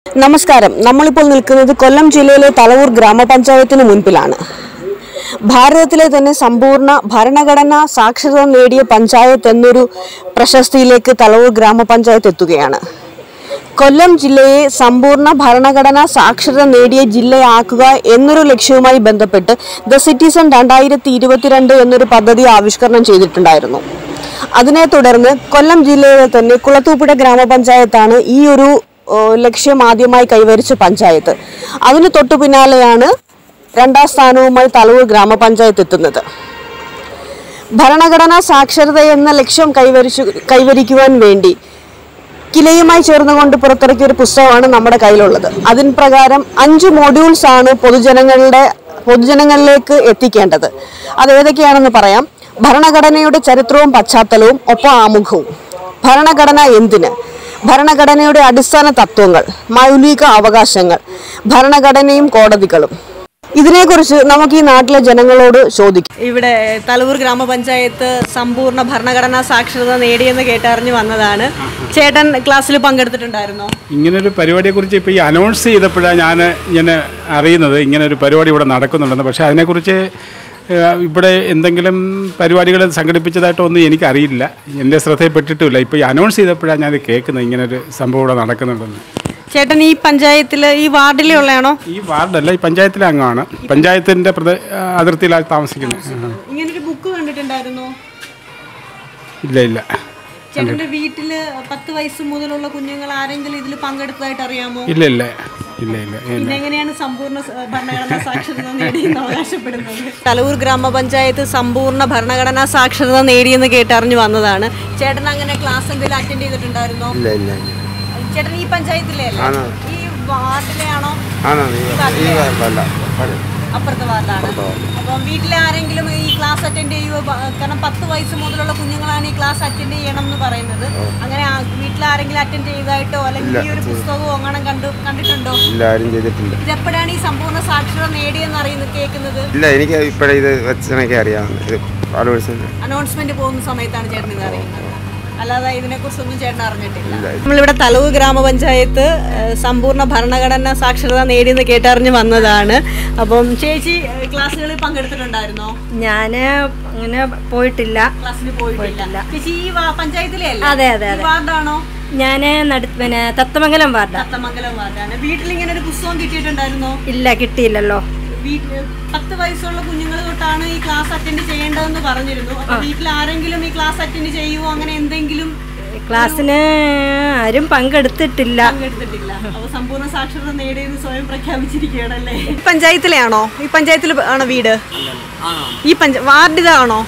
നമസ്കാരം നമ്മളിപ്പോൾ നിൽക്കുന്നത് കൊല്ലം ജില്ലയിലെ തലവൂർ ഗ്രാമപഞ്ചായത്തിന് മുൻപിലാണ് ഭാരതത്തിലെ തന്നെ സമ്പൂർണ്ണ ഭരണഘടനാ സാക്ഷരത നേടിയ പഞ്ചായത്ത് എന്നൊരു പ്രശസ്തിയിലേക്ക് തലവൂർ ഗ്രാമപഞ്ചായത്ത് എത്തുകയാണ് കൊല്ലം ജില്ലയെ സമ്പൂർണ്ണ ഭരണഘടനാ സാക്ഷരത നേടിയ ജില്ലയാക്കുക എന്നൊരു ലക്ഷ്യവുമായി ബന്ധപ്പെട്ട് ദ സിറ്റിസൺ രണ്ടായിരത്തി ഇരുപത്തിരണ്ട് എന്നൊരു പദ്ധതി ആവിഷ്കരണം ചെയ്തിട്ടുണ്ടായിരുന്നു അതിനെ തുടർന്ന് കൊല്ലം ജില്ലയിലെ തന്നെ കുളത്തൂപ്പുഴ ഗ്രാമപഞ്ചായത്താണ് ഈ ഒരു ഓ, ലക്ഷ്യം ആദ്യമായി കൈവരിച്ച പഞ്ചായത്ത് അതിന് തൊട്ടു പിന്നാലെയാണ് രണ്ടാം സ്ഥാനവുമായി തലവൂർ ഗ്രാമപഞ്ചായത്ത് എത്തുന്നത് ഭരണഘടനാ സാക്ഷരത എന്ന ലക്ഷ്യം കൈവരിച്ചു കൈവരിക്കുവാൻ വേണ്ടി കിലയുമായി ചേർന്നുകൊണ്ട് പുറത്തിറക്കിയ ഒരു പുസ്തകമാണ് നമ്മുടെ കയ്യിലുള്ളത് അതിൻ പ്രകാരം അഞ്ച് മോഡ്യൂൾസ് ആണ് പൊതുജനങ്ങളുടെ പൊതുജനങ്ങളിലേക്ക് എത്തിക്കേണ്ടത് അത് ഏതൊക്കെയാണെന്ന് പറയാം ഭരണഘടനയുടെ ചരിത്രവും പശ്ചാത്തലവും ഒപ്പം ആമുഖവും ഭരണഘടന എന്തിന് ഭരണഘടനയുടെ അടിസ്ഥാന തത്വങ്ങൾ മൗലിക അവകാശങ്ങൾ ഭരണഘടനയും കോടതികളും ഇതിനെക്കുറിച്ച് നമുക്ക് ഈ നാട്ടിലെ ജനങ്ങളോട് ചോദിക്കാം ഇവിടെ തലവൂർ ഗ്രാമപഞ്ചായത്ത് സമ്പൂർണ്ണ ഭരണഘടനാ സാക്ഷരത നേടിയെന്ന് കേട്ടറിഞ്ഞു വന്നതാണ് ചേട്ടൻ ക്ലാസ്സിൽ പങ്കെടുത്തിട്ടുണ്ടായിരുന്നോ ഇങ്ങനൊരു പരിപാടിയെക്കുറിച്ച് ഇപ്പോൾ ഈ അനൗൺസ് ചെയ്തപ്പോഴാണ് ഞാൻ ഇങ്ങനെ അറിയുന്നത് ഇങ്ങനെ ഒരു പരിപാടി ഇവിടെ നടക്കുന്നുണ്ടെന്ന് പക്ഷേ അതിനെക്കുറിച്ച് ഏഹ്, ഇവിടെ എന്തെങ്കിലും പരിപാടികൾ സംഘടിപ്പിച്ചതായിട്ടൊന്നും എനിക്കറിയില്ല എൻ്റെ ശ്രദ്ധയിൽപ്പെട്ടിട്ടുമില്ല ഇപ്പോൾ ഈ അനൗൺസ് ചെയ്തപ്പോഴാണ് ഞാൻ കേൾക്കുന്നത് ഇങ്ങനൊരു സംഭവം ഇവിടെ നടക്കുന്നുണ്ടെന്ന് ചേട്ടൻ ഈ പഞ്ചായത്തിൽ ഈ വാർഡിലെ ഉള്ളതാണോ ഈ വാർഡല്ല ഈ പഞ്ചായത്തിലെ അംഗമാണ് പഞ്ചായത്തിൻ്റെ പ്രദേ അതിർത്തിയിലാണ് താമസിക്കുന്നത് ആ. ഇങ്ങനൊരു ബുക്ക് കണ്ടിട്ടുണ്ടായിരുന്നോ ഇല്ല ഇല്ല ചേട്ടന്റെ വീട്ടില് പത്ത് വയസ്സ് മുതലുള്ള കുഞ്ഞുങ്ങൾ ആരെങ്കിലും ഇതിൽ പങ്കെടുത്തതായിട്ട് അറിയാമോ ഇല്ല ഇല്ല ഇല്ല ഇല്ല പിന്നെ എങ്ങനെയാണ് സമ്പൂർണ്ണ സ- ഭരണഘടനാ സാക്ഷരത നേടിയെന്ന് അവകാശപ്പെടുന്നത് തലൂർ ഗ്രാമപഞ്ചായത്ത് സമ്പൂർണ്ണ ഭരണഘടനാ സാക്ഷരത നേടിയെന്ന് കേട്ടറിഞ്ഞു വന്നതാണ് ചേട്ടൻ അങ്ങനെ ക്ലാസ് എന്തെങ്കിലും അറ്റൻഡ് ചെയ്തിട്ടുണ്ടായിരുന്നോ ഇല്ല ഇല്ല ചേട്ടൻ ഈ പഞ്ചായത്തിലെ അല്ലേ? ഈ വാർഡിലെ ആണോ ആണോ ഈ ഈ അല്ല അപ്പുറത്തെ വാർഡാണ് അപ്പം വീട്ടിലെ ആരെങ്കിലും ഈ ക്ലാസ് അറ്റൻഡ് ചെയ്യുമോ ബ- കാരണം പത്ത് വയസ്സ് മുതലുള്ള കുഞ്ഞുങ്ങളാണ് ഈ ക്ലാസ് അറ്റൻഡ് ചെയ്യണം എന്ന് പറയുന്നത് അങ്ങനെ ആ- വീട്ടിൽ ആരെങ്കിലും അറ്റൻഡ് ചെയ്തതായിട്ടോ അല്ലെങ്കിൽ ഈ ഒരു പുസ്തകമോ അങ്ങനെ കണ്ടു കണ്ടിട്ടുണ്ടോ ഇല്ല ആരും ചെയ്തിട്ടില്ല ഇതെപ്പോഴാണ് ഈ സമ്പൂർണ്ണ സാക്ഷരത നേടിയെന്ന് അറിയുന്നത് കേൾക്കുന്നത് ഇല്ല എനിക്ക് ഇപ്പോഴേ ഇത് വെച്ചനൊക്കെ അറിയാവുന്നത് ഇത് ആലോചിച്ചില്ല അനൗൺസ്മെന്റ് പോകുന്ന സമയത്താണ് ചേട്ടൻ ഇത് അറിയുന്നത് അല്ലാതെ ഇതിനെക്കുറിച്ചൊന്നും ചേട്ടൻ അറിഞ്ഞിട്ടില്ല ഇല്ല. നമ്മളിവിടെ തലവ് ഗ്രാമപഞ്ചായത്ത് ഏഹ്, സമ്പൂർണ്ണ ഭരണഘടന സാക്ഷരത നേടിയെന്ന് കേട്ടറിഞ്ഞ് വന്നതാണ് അപ്പം ചേച്ചി ഏഹ്, ക്ലാസ്സുകളിൽ പങ്കെടുത്തിട്ടുണ്ടായിരുന്നോ ഞാൻ അങ്ങനെ പോയിട്ടില്ല ക്ലാസ്സിൽ പോയിട്ടില്ല ചേച്ചി ഈ വാ- പഞ്ചായത്തിലെ അല്ലേ? അതെ, അതെ, ഈ അതെ. വാർഡാണോ ഞാൻ നട പിന്നെ തത്തമംഗലം വാർഡാ തത്തമംഗലം വാർഡാണ് വീട്ടിൽ ഇങ്ങനെ ഒരു പുസ്തകം കിട്ടിയിട്ടുണ്ടായിരുന്നോ ഇല്ല കിട്ടിയില്ലല്ലോ വീട്ടിൽ പത്ത് വയസ്സുള്ള കുഞ്ഞുങ്ങൾ തൊട്ടാണ് ഈ ക്ലാസ് അറ്റൻഡ് ചെയ്യേണ്ടതെന്ന് പറഞ്ഞിരുന്നു അപ്പൊ വീട്ടിൽ ആരെങ്കിലും ഈ ക്ലാസ് അറ്റൻഡ് ചെയ്യുമോ അങ്ങനെ എന്തെങ്കിലും ക്ലാസ്സിന് ആരും പങ്കെടുത്തിട്ടില്ല പങ്കെടുത്തിട്ടില്ല അപ്പൊ സമ്പൂർണ്ണ സാക്ഷരത നേടിയെന്ന് സ്വയം പ്രഖ്യാപിച്ചിരിക്കുകയാണല്ലേ പഞ്ചായത്തിലാണോ ഈ പഞ്ചായത്തിൽ ആണോ വീട് ഈ പഞ്ച വാർഡ് ഇതാണോ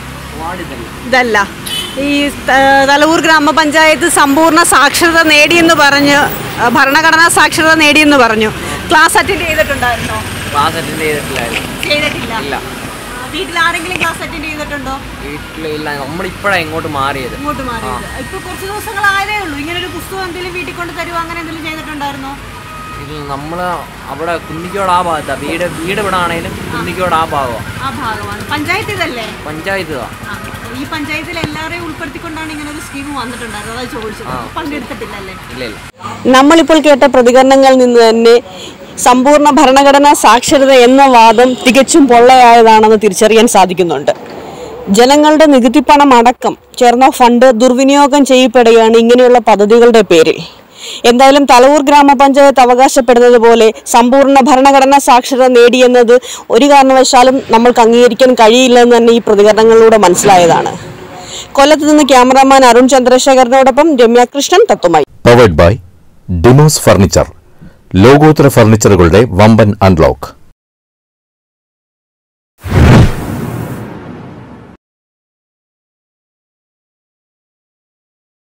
ഇതല്ല ഈ ത- തലവൂർ ഗ്രാമപഞ്ചായത്ത് സമ്പൂർണ്ണ സാക്ഷരത നേടിയെന്ന് പറഞ്ഞ് ആ, ഭരണഘടനാ സാക്ഷരത നേടിയെന്ന് പറഞ്ഞു ക്ലാസ് അറ്റൻഡ് ചെയ്തിട്ടുണ്ടായിരുന്നോ ക്ലാസ് അറ്റൻഡ് ചെയ്തിട്ടില്ലായിരുന്നു ചെയ്തിട്ടില്ല ഇല്ല ആ, വീട്ടിൽ ആരെങ്കിലും ക്ലാസ് അറ്റൻഡ് ചെയ്തിട്ടുണ്ടോ വീട്ടിൽ ഇല്ല നമ്മളിപ്പോഴാണ് ഇങ്ങോട്ട് മാറിയത് ഇങ്ങോട്ട് മാറിയത് ഇപ്പൊ കുറച്ച് ദിവസങ്ങളായതേ ഉള്ളൂ ഇങ്ങനെ ഒരു പുസ്തകം എന്തെങ്കിലും വീട്ടിൽ കൊണ്ട് തരുമോ അങ്ങനെ എന്തെങ്കിലും ചെയ്തിട്ടുണ്ടായിരുന്നോ ഇതിൽ നമ്മൾ അവിടെ കുന്നിക്കോട് ആ ഭാഗത്താണ് വീട് വീട് ഇവിടെ ആണെങ്കിലും കുന്നിക്കോട് ആ ഭാഗമാണ് ആ ഭാഗമാണ് പഞ്ചായത്ത് ഇതല്ലേ പഞ്ചായത്ത് ഇതാ. ആ, ഈ പഞ്ചായത്തിൽ എല്ലാവരെയും ഉൾപ്പെടുത്തിക്കൊണ്ടാണ് ഇങ്ങനെ ഒരു സ്കീം വന്നിട്ടുണ്ടായിരുന്നത് അതാ ചോദിച്ചത് പങ്കെടുത്തിട്ടില്ലല്ലേ ഇല്ല ഇല്ല നമ്മളിപ്പോൾ കേട്ട പ്രതികരണങ്ങളിൽ നിന്ന് തന്നെ സമ്പൂർണ്ണ ഭരണഘടനാ സാക്ഷരത എന്ന വാദം തികച്ചും പൊള്ളയായതാണെന്ന് തിരിച്ചറിയാൻ സാധിക്കുന്നുണ്ട് ജനങ്ങളുടെ നികുതിപ്പണം അടക്കം ചേർന്ന ഫണ്ട് ദുർവിനിയോഗം ചെയ്യപ്പെടുകയാണ് ഇങ്ങനെയുള്ള പദ്ധതികളുടെ പേരിൽ എന്തായാലും തലവൂർ ഗ്രാമപഞ്ചായത്ത് അവകാശപ്പെടുന്നത് പോലെ സമ്പൂർണ്ണ ഭരണഘടനാ സാക്ഷരത നേടിയെന്നത് ഒരു കാരണവശാലും നമ്മൾക്ക് അംഗീകരിക്കാൻ കഴിയില്ലെന്ന് തന്നെ ഈ പ്രതികരണങ്ങളിലൂടെ മനസ്സിലായതാണ് കൊല്ലത്ത് നിന്ന് ക്യാമറാമാൻ അരുൺ ചന്ദ്രശേഖരനോടൊപ്പം രമ്യ കൃഷ്ണൻ തത്വമായി പവേഡ് ബൈ ഡിമോസ് ഫർണിച്ചർ ലോകോത്തര ഫർണിച്ചറുകളുടെ വമ്പൻ അൺലോക്ക്